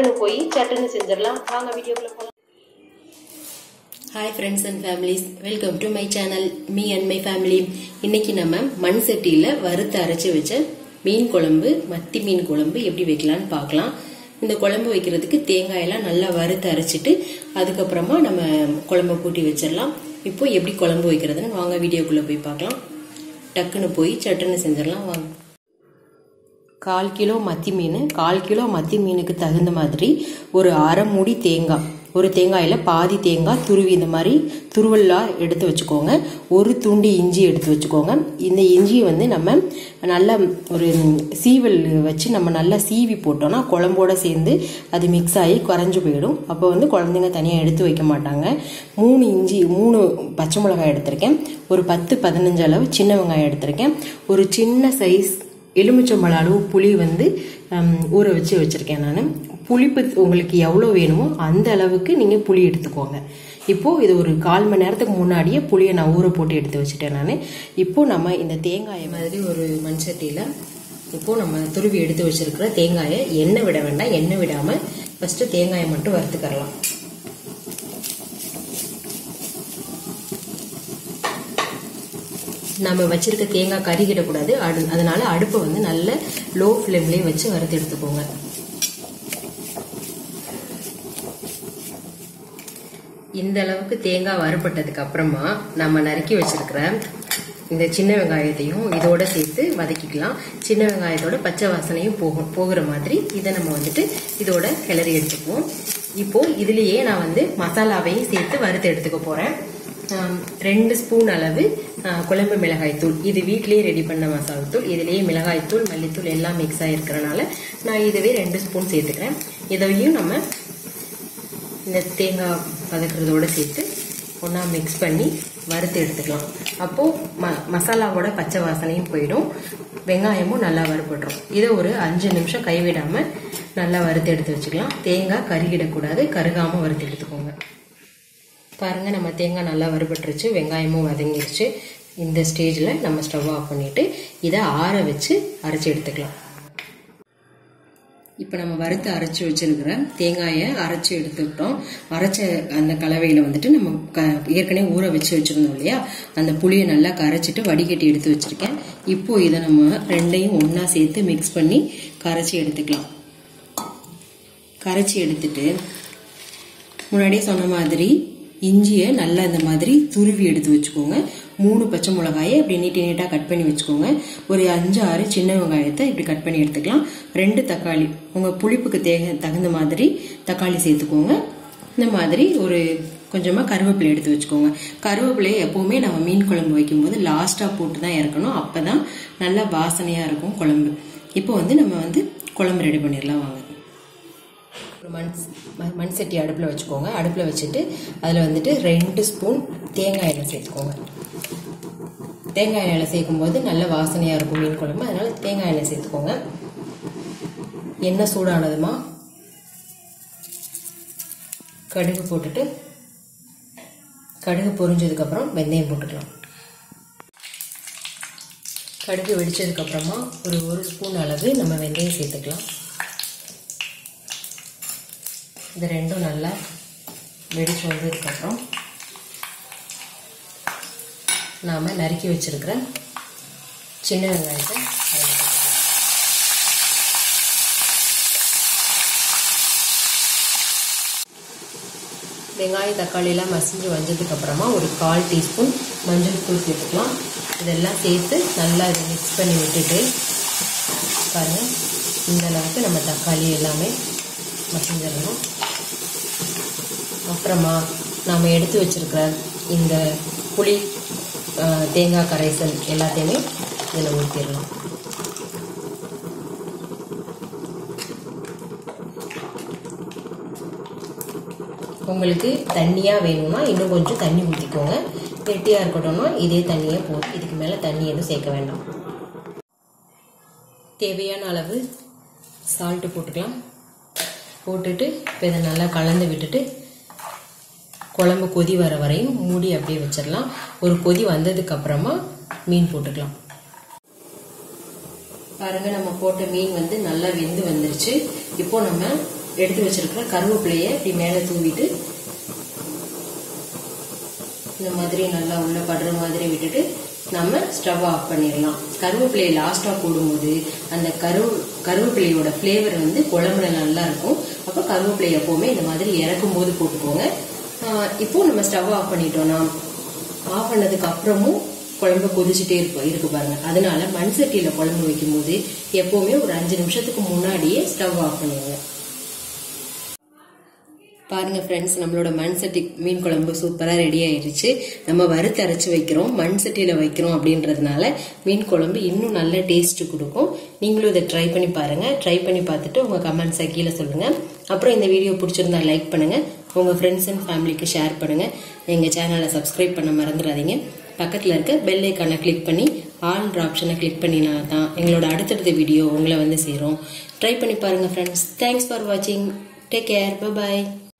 டக்குன்னு போய் சட்டுன்னு செஞ்சிடலாம் வாங்க வீடியோக்குள்ள போகலாம் hi friends and families welcome to my channel me and my family இன்னைக்கு நம்ம மண் சட்டியில் வறுத்து அரைச்சி வச்ச மீன் குழம்பு மத்தி மீன் குழம்பு எப்படி வைக்கலான்னு பார்க்கலாம் இந்த குழம்பு வைக்கிறதுக்கு தேங்காயெல்லாம் நல்லா வறுத்து அரைச்சிட்டு அதுக்கப்புறமா நம்ம குழம்பு கூட்டி வச்சிடலாம் இப்போ எப்படி குழம்பு வைக்கிறதுன்னு வாங்க வீடியோக்குள்ளே போய் பார்க்கலாம் டக்குன்னு போய் சட்டுன்னு செஞ்சிடலாம் வாங்க கால் கிலோ மத்தி மீன் கால் கிலோ மத்தி மீனுக்கு தகுந்த மாதிரி ஒரு அரை மூடி தேங்காய் ஒரு தேங்காயில் பாதி தேங்காய் துருவி இந்த மாதிரி துருவல்லாம் எடுத்து வச்சுக்கோங்க ஒரு துண்டு இஞ்சி எடுத்து வச்சுக்கோங்க இந்த இஞ்சியை வந்து நம்ம நல்லா ஒரு சீவல் வச்சு நம்ம நல்லா சீவி போட்டோம்னா குழம்போட சேர்ந்து அது மிக்ஸ் ஆகி குறைஞ்சு போயிடும் அப்போ வந்து குழந்தைங்க தனியாக எடுத்து வைக்க மாட்டாங்க மூணு இஞ்சி மூணு பச்சை மிளகாய் எடுத்திருக்கேன் ஒரு பத்து பதினஞ்சு அளவு சின்ன வெங்காயம் எடுத்திருக்கேன் ஒரு சின்ன சைஸ் எலுமிச்சம்பழ அளவு புளி வந்து ஊற வச்சு வச்சுருக்கேன் நான் புளிப்பு உங்களுக்கு எவ்வளோ வேணுமோ அந்த அளவுக்கு நீங்கள் புளி எடுத்துக்கோங்க இப்போது இது ஒரு கால் மணி நேரத்துக்கு முன்னாடியே புளியை நான் ஊற போட்டு எடுத்து வச்சுட்டேன் நான் இப்போது நம்ம இந்த தேங்காயை மாதிரி ஒரு மண் சட்டியில் இப்போது நம்ம துருவி எடுத்து வச்சுருக்கிற தேங்காயை எண்ணெய் விட வேண்டாம் எண்ணெய் விடாமல் ஃபஸ்ட்டு தேங்காயை மட்டும் வறுத்துக்கரலாம் நம்ம வச்சிருக்க தேங்காய் கறிக்கிடக்கூடாது அடு அதனால அடுப்பை வந்து நல்ல லோ ஃப்ளேம்லேயே வச்சு வறுத்து எடுத்துக்கோங்க இந்த அளவுக்கு தேங்காய் வறுபட்டதுக்கு அப்புறமா நம்ம நறுக்கி வச்சிருக்கிற இந்த சின்ன வெங்காயத்தையும் இதோட சேர்த்து வதக்கிக்கலாம் சின்ன வெங்காயத்தோட பச்சை வாசனையும் போகும் போகிற மாதிரி இதை நம்ம வந்துட்டு இதோட கிளறி எடுத்துக்குவோம் இப்போ இதுலேயே நான் வந்து மசாலாவையும் சேர்த்து வறுத்து எடுத்துக்க போறேன் ரெண்டு ஸ்பூன் அளவு குழம்பு மிளகாய் தூள் இது வீட்லேயே ரெடி பண்ண மசாலா தூள் இதுலேயே மிளகாய் தூள் மல்லித்தூள் எல்லாம் மிக்ஸ் ஆகிருக்கிறனால நான் இதுவே ரெண்டு ஸ்பூன் சேர்த்துக்கிறேன் இதையும் நம்ம இந்த தேங்காய் வதக்குறதோட சேர்த்து ஒன்றா மிக்ஸ் பண்ணி வறுத்து எடுத்துக்கலாம் அப்போது ம மசாலாவோட பச்சை வாசனையும் போயிடும் வெங்காயமும் நல்லா வறுபட்டுரும் இதை ஒரு அஞ்சு நிமிஷம் கைவிடாமல் நல்லா வறுத்து எடுத்து வச்சுக்கலாம் தேங்காய் கருகிடக்கூடாது கருகாமல் வறுத்து எடுத்துக்கோங்க பாருங்கள் நம்ம தேங்காய் நல்லா வறுபட்டுருச்சு வெங்காயமும் வதங்கிருச்சு இந்த ஸ்டேஜில் நம்ம ஸ்டவ் ஆஃப் பண்ணிவிட்டு இதை ஆற வச்சு அரைச்சி எடுத்துக்கலாம் இப்போ நம்ம வறுத்து அரைச்சி வச்சிருக்கிற தேங்காயை அரைச்சி எடுத்துக்கிட்டோம் அரைச்ச அந்த கலவையில் வந்துட்டு நம்ம க ஏற்கனவே ஊற வச்சு வச்சுருந்தோம் இல்லையா அந்த புளியை நல்லா கரைச்சிட்டு வடிகட்டி எடுத்து வச்சுருக்கேன் இப்போ இதை நம்ம ரெண்டையும் ஒன்றா சேர்த்து மிக்ஸ் பண்ணி கரைச்சி எடுத்துக்கலாம் கரைச்சி எடுத்துட்டு முன்னாடியே சொன்ன மாதிரி இஞ்சியை நல்லா இந்த மாதிரி துருவி எடுத்து வச்சுக்கோங்க மூணு பச்சை மிளகாயை இப்படி நீட்டி நீட்டாக கட் பண்ணி வச்சுக்கோங்க ஒரு அஞ்சு ஆறு சின்ன வெங்காயத்தை இப்படி கட் பண்ணி எடுத்துக்கலாம் ரெண்டு தக்காளி உங்கள் புளிப்புக்கு தேக தகுந்த மாதிரி தக்காளி சேர்த்துக்கோங்க இந்த மாதிரி ஒரு கொஞ்சமாக கருவேப்பிலை எடுத்து வச்சுக்கோங்க கருவேப்பிலையை எப்போவுமே நம்ம மீன் குழம்பு வைக்கும்போது லாஸ்ட்டாக போட்டு தான் இறக்கணும் அப்போ தான் நல்லா வாசனையாக இருக்கும் குழம்பு இப்போ வந்து நம்ம வந்து குழம்பு ரெடி பண்ணிடலாம் வாங்க ஒரு மண் மண் சட்டி அடுப்பில் வச்சுக்கோங்க அடுப்பில் வச்சுட்டு அதில் வந்துட்டு ரெண்டு ஸ்பூன் தேங்காய் எண்ணெய் சேர்த்துக்கோங்க தேங்காய் எண்ணெய் சேர்க்கும்போது நல்ல வாசனையாக இருக்கும் மீன் குழம்பு அதனால் தேங்காய் எண்ணெய் சேர்த்துக்கோங்க எண்ணெய் சூடானதுமா கடுகு போட்டுட்டு கடுகு பொரிஞ்சதுக்கப்புறம் வெந்தயம் போட்டுக்கலாம் கடுகு வெடிச்சதுக்கப்புறமா ஒரு ஒரு ஸ்பூன் அளவு நம்ம வெந்தயம் சேர்த்துக்கலாம் இது ரெண்டும் நல்லா வெடிச்சு வந்ததுக்கப்புறம் நாம் நறுக்கி வச்சுருக்கிற சின்ன வெங்காயத்தை வெங்காயம் தக்காளியெல்லாம் மசிஞ்சு வந்ததுக்கப்புறமா ஒரு கால் டீஸ்பூன் மஞ்சள் தூள் சேர்த்துக்கலாம் இதெல்லாம் சேர்த்து நல்லா இதை மிக்ஸ் பண்ணி விட்டுட்டு பாருங்கள் இந்த அளவுக்கு நம்ம தக்காளி எல்லாமே மசிஞ்சிடணும் அப்புறமா நாம் எடுத்து வச்சுருக்கிற இந்த புளி தேங்காய் கரைசல் எல்லாத்தையுமே இதில் ஊற்றிடலாம் உங்களுக்கு தண்ணியாக வேணும்னா இன்னும் கொஞ்சம் தண்ணி ஊற்றிக்கோங்க கெட்டியாக இருக்கட்டும்னா இதே தண்ணியே போதும் இதுக்கு மேலே தண்ணி எதுவும் சேர்க்க வேண்டாம் தேவையான அளவு சால்ட்டு போட்டுக்கலாம் போட்டுட்டு இப்போ இதை நல்லா கலந்து விட்டுட்டு குழம்பு கொதி வர வரையும் மூடி அப்படியே வச்சிடலாம் ஒரு கொதி வந்ததுக்கு அப்புறமா மீன் போட்டுக்கலாம் பாருங்க நம்ம போட்ட மீன் வந்து நல்லா வெந்து வந்துருச்சு இப்போ நம்ம எடுத்து வச்சிருக்கிற கருவேப்பிலையை இப்படி மேலே தூவிட்டு இந்த மாதிரி நல்லா உள்ள படுற மாதிரி விட்டுட்டு நம்ம ஸ்டவ் ஆஃப் பண்ணிடலாம் கருவேப்பிலையை லாஸ்ட்டாக போடும்போது அந்த கரு கருவேப்பிலையோட ஃப்ளேவர் வந்து குழம்புல நல்லா இருக்கும் அப்போ கருவேப்பிலை எப்போவுமே இந்த மாதிரி இறக்கும் போது போட்டுக்கோங்க இப்போ நம்ம ஸ்டவ் ஆஃப் பண்ணிட்டோம்னா ஆஃப் பண்ணதுக்கு அப்புறமும் குழம்பு கொதிச்சுட்டே இருக்கும் இருக்கு பாருங்க அதனால மண் சட்டியில குழம்பு வைக்கும்போது எப்பவுமே ஒரு அஞ்சு நிமிஷத்துக்கு முன்னாடியே ஸ்டவ் ஆஃப் பண்ணிடுங்க பாருங்க ஃப்ரெண்ட்ஸ் நம்மளோட மண் சட்டி மீன் குழம்பு சூப்பராக ரெடி ஆயிடுச்சு நம்ம வறுத்து அரைச்சி வைக்கிறோம் மண் சட்டியில் வைக்கிறோம் அப்படின்றதுனால மீன் குழம்பு இன்னும் நல்ல டேஸ்ட் கொடுக்கும் நீங்களும் இதை ட்ரை பண்ணி பாருங்க ட்ரை பண்ணி பார்த்துட்டு உங்கள் கமெண்ட்ஸை கீழே சொல்லுங்க அப்புறம் இந்த வீடியோ பிடிச்சிருந்தா லைக் பண்ணுங்க உங்கள் ஃப்ரெண்ட்ஸ் அண்ட் ஃபேமிலிக்கு ஷேர் பண்ணுங்க எங்கள் சேனலை சப்ஸ்கிரைப் பண்ண மறந்துடாதீங்க பக்கத்தில் இருக்க பெல் ஐக்கானை கிளிக் பண்ணி ஆல் ஆப்ஷனை கிளிக் பண்ணினா தான் எங்களோட அடுத்தடுத்த வீடியோ உங்களை வந்து சேரும் ட்ரை பண்ணி பாருங்க ஃப்ரெண்ட்ஸ் தேங்க்ஸ் ஃபார் வாட்சிங் டேக் கேர் பை